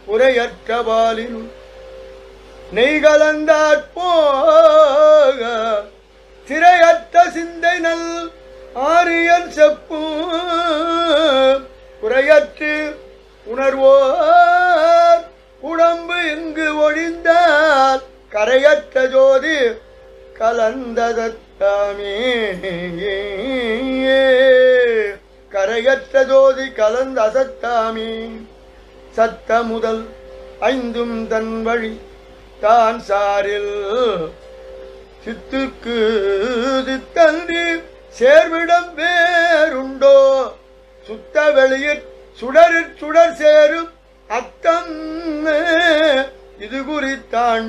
உரையற்ற பாலினும் நெய் கலந்தாற் போக திரையற்ற சிந்தை நல் ஆரியன் செப்பும் குறையற்று உணர்வோர் உடம்பு இங்கு ஒழிந்தால் கரையற்ற ஜோதி கலந்ததத்தாமே கரையற்ற ஜோதி கலந்த அசத்தாமே சத்த முதல் ஐந்தும் தன் வழி தான் சாரில் சித்துக்கு சித்தன்றி சேர்விடம் வேறுண்டோ சுத்த வெளியில் சுடரிற் சுடர் சேரும் அத்தம் இது குறித்தான்